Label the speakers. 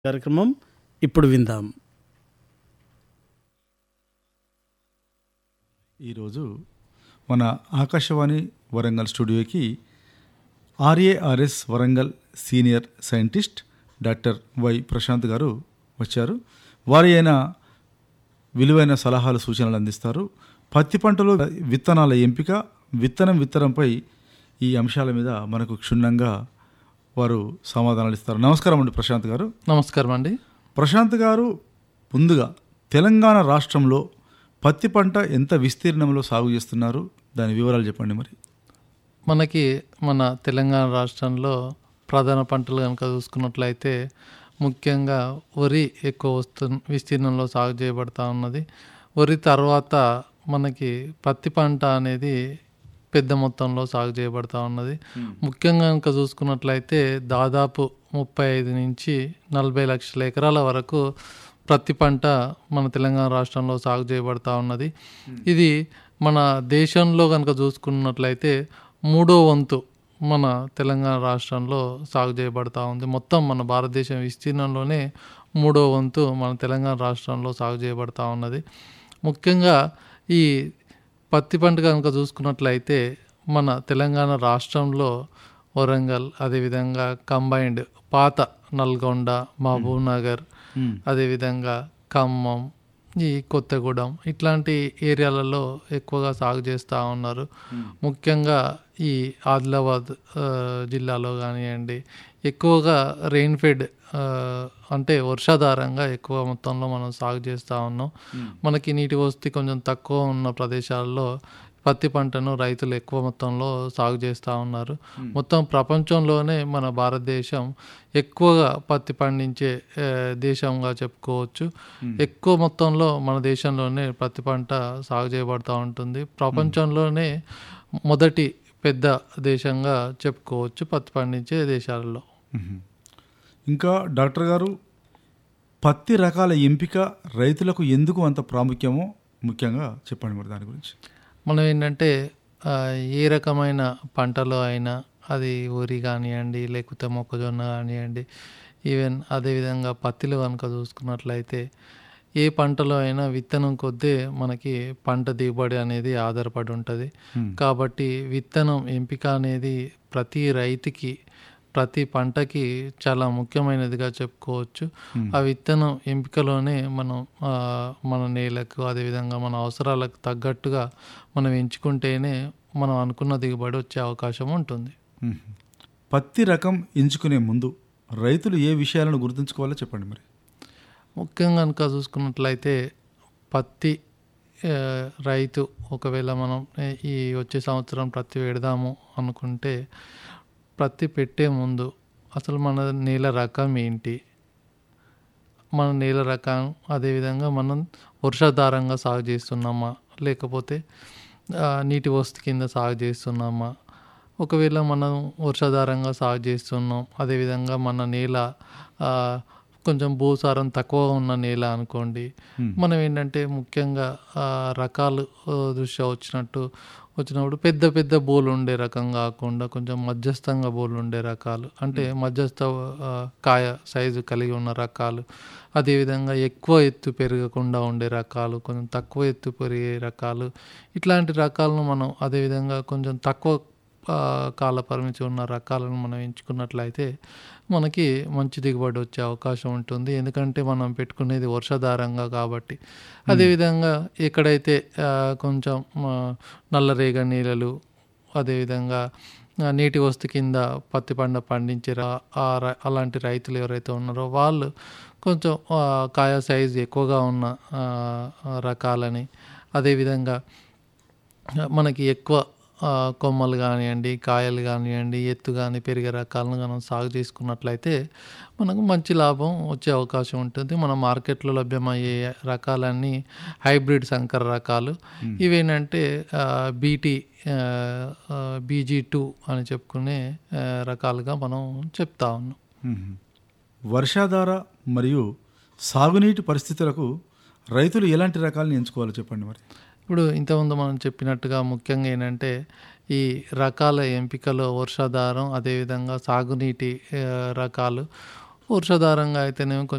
Speaker 1: కార్యక్రమం ఇప్పుడు విందాం
Speaker 2: ఈరోజు మన ఆకాశవాణి వరంగల్ స్టూడియోకి R A R S Warangal senior scientist doctor Y Prashanth గారు వచ్చారు వారి అయిన విలువైన సలహాలు సూచనలు అందిస్తారు పత్తి పంటలో విత్తనాల ఎంపిక విత్తనం విత్తనంపై ఈ అంశాల మీద మనకు క్షుణ్ణంగా వారు సమాధానాలు ఇస్తారు నమస్కారం అండి ప్రశాంత్ గారు
Speaker 3: నమస్కారం అండి
Speaker 2: ప్రశాంత్ గారు ముందుగా తెలంగాణ రాష్ట్రంలో పత్తి పంట ఎంత విస్తీర్ణంలో సాగు చేస్తున్నారు దాని వివరాలు చెప్పండి మరి
Speaker 3: మనకి మన తెలంగాణ రాష్ట్రంలో ప్రధాన పంటలు కనుక చూసుకున్నట్లయితే ముఖ్యంగా వరి ఎక్కువ వస్తు విస్తీర్ణంలో సాగు చేయబడతా ఉన్నది వరి తర్వాత మనకి పత్తి పంట అనేది పెద్ద మొత్తంలో సాగు చేయబడతా ఉన్నది ముఖ్యంగా కనుక చూసుకున్నట్లయితే దాదాపు ముప్పై ఐదు నుంచి నలభై లక్షల ఎకరాల వరకు ప్రతి పంట మన తెలంగాణ రాష్ట్రంలో సాగు చేయబడతా ఉన్నది ఇది మన దేశంలో కనుక చూసుకున్నట్లయితే మూడో వంతు మన తెలంగాణ రాష్ట్రంలో సాగు చేయబడతా ఉంది మొత్తం మన భారతదేశం విస్తీర్ణంలోనే మూడో వంతు మన తెలంగాణ రాష్ట్రంలో సాగు చేయబడతా ఉన్నది ముఖ్యంగా ఈ పత్తి పంట కనుక చూసుకున్నట్లయితే మన తెలంగాణ రాష్ట్రంలో వరంగల్ అదేవిధంగా కంబైన్డ్ పాత నల్గొండ మహబూబ్ నగర్ అదేవిధంగా ఖమ్మం ఈ కొత్తగూడెం ఇట్లాంటి ఏరియాలలో ఎక్కువగా సాగు చేస్తూ ఉన్నారు ముఖ్యంగా ఈ ఆదిలాబాద్ ఆ, జిల్లాలో కానివ్వండి ఎక్కువగా రెయిన్ఫెడ్ అంటే వర్షాధారంగా ఎక్కువ మొత్తంలో మనం సాగు చేస్తూ ఉన్నాం మనకి నీటి వసతి కొంచెం తక్కువ ఉన్న ప్రదేశాల్లో పత్తి పంటను రైతులు ఎక్కువ మొత్తంలో సాగు చేస్తూ ఉన్నారు మొత్తం ప్రపంచంలోనే మన భారతదేశం ఎక్కువగా పత్తి పండించే ఆ, దేశంగా చెప్పుకోవచ్చు ఎక్కువ మొత్తంలో మన దేశంలోనే పత్తి పంట సాగు చేయబడుతూ ఉంటుంది ప్రపంచంలోనే మొదటి పెద్ద దేశంగా చెప్పుకోవచ్చు పత్తి పండించే దేశాలలో
Speaker 2: ఇంకా డాక్టర్ గారు పత్తి రకాల ఎంపిక రైతులకు ఎందుకు అంత ప్రాముఖ్యమో ముఖ్యంగా చెప్పండి మరి దాని గురించి
Speaker 3: మనం ఏంటంటే ఆ, ఏ రకమైన పంటలో అయినా అది వరి కానివ్వండి లేకపోతే మొక్కజొన్న కానివ్వండి ఈవెన్ అదేవిధంగా పత్తిలో కనుక చూసుకున్నట్లయితే ఏ పంటలో అయినా విత్తనం కొద్దే మనకి పంట దిగుబడి అనేది ఆధారపడి ఉంటుంది కాబట్టి విత్తనం ఎంపిక అనేది ప్రతి రైతుకి ప్రతి పంటకి చాలా ముఖ్యమైనదిగా చెప్పుకోవచ్చు ఆ విత్తనం ఎంపికలోనే మనం ఆ, మన నేలకు అదేవిధంగా మన అవసరాలకు తగ్గట్టుగా మనం ఎంచుకుంటేనే మనం అనుకున్న దిగుబడి వచ్చే అవకాశం ఉంటుంది
Speaker 2: మ్మ్. పత్తి రకం ఎంచుకునే ముందు రైతులు ఏ విషయాలను గుర్తుంచుకోవాలో చెప్పండి మరి
Speaker 3: ముఖ్యంగా కనుక చూసుకున్నట్లయితే పత్తి ఆ, రైతు ఒకవేళ మనం ఏ, ఈ వచ్చే సంవత్సరం పత్తి పెడదాము అనుకుంటే పత్తి పెట్టే ముందు అసలు మన నేల రకం ఏంటి మన నేల రకం అదేవిధంగా మనం వర్షాధారంగా సాగు చేస్తున్నామా లేకపోతే ఆ, నీటి వస్తు కింద సాగు చేస్తున్నామా ఒకవేళ మనం వర్షాధారంగా సాగు చేస్తున్నాం అదేవిధంగా మన నేల ఆ, కొంచెం భూసారం తక్కువ ఉన్న నేల అనుకోండి మనం ఏంటంటే ముఖ్యంగా ఆ, రకాలు ఆ, దృష్ట్యా వచ్చినట్టు వచ్చినప్పుడు పెద్ద పెద్ద బోలు ఉండే రకం కాకుండా కొంచెం మధ్యస్థంగా బోలు ఉండే రకాలు అంటే మధ్యస్థ ఆ, కాయ సైజు కలిగి ఉన్న రకాలు అదేవిధంగా ఎక్కువ ఎత్తు పెరగకుండా ఉండే రకాలు కొంచెం తక్కువ ఎత్తు పెరిగే రకాలు ఇట్లాంటి రకాలను మనం అదేవిధంగా కొంచెం తక్కువ ఆ, కాల పరిమితి ఉన్న రకాలను మనం ఎంచుకున్నట్లయితే మనకి మంచి దిగుబడి వచ్చే అవకాశం ఉంటుంది ఎందుకంటే మనం పెట్టుకునేది వర్షాధారంగా కాబట్టి అదేవిధంగా ఎక్కడైతే ఆ, కొంచెం ఆ, నల్లరేగ నేలలు అదేవిధంగా ఆ, నీటి వస్తు కింద పత్తి పంట పండించే రా- ఆ ర- అలాంటి రైతులు ఎవరైతే ఉన్నారో వాళ్ళు కొంచెం ఆ, కాయ సైజు ఎక్కువగా ఉన్న ఆ, ఆ రకాలని అదేవిధంగా మనకి ఎక్కువ ఆ, కొమ్మలు కానివ్వండి కాయలు కానివ్వండి ఎత్తు కానీ పెరిగే రకాలను మనం సాగు చేసుకున్నట్లయితే మనకు మంచి లాభం వచ్చే అవకాశం ఉంటుంది మన మార్కెట్లో లభ్యమయ్యే రకాలన్నీ హైబ్రిడ్ సంకర రకాలు ఇవేంటంటే బీటీ బీజీ టూ అని చెప్పుకునే ఆ, రకాలుగా మనం చెప్తా ఉన్నాం
Speaker 2: మ్మ్. వర్షాధార మరియు సాగునీటి పరిస్థితులకు రైతులు ఎలాంటి రకాలను ఎంచుకోవాలో చెప్పండి మరి
Speaker 3: ఇప్పుడు ఇంతకుముందు మనం చెప్పినట్టుగా ముఖ్యంగా ఏంటంటే ఈ రకాల ఎంపికలో వర్షాధారం అదేవిధంగా సాగునీటి ఆ, రకాలు వర్షాధారంగా అయితేనేమో కొంచెం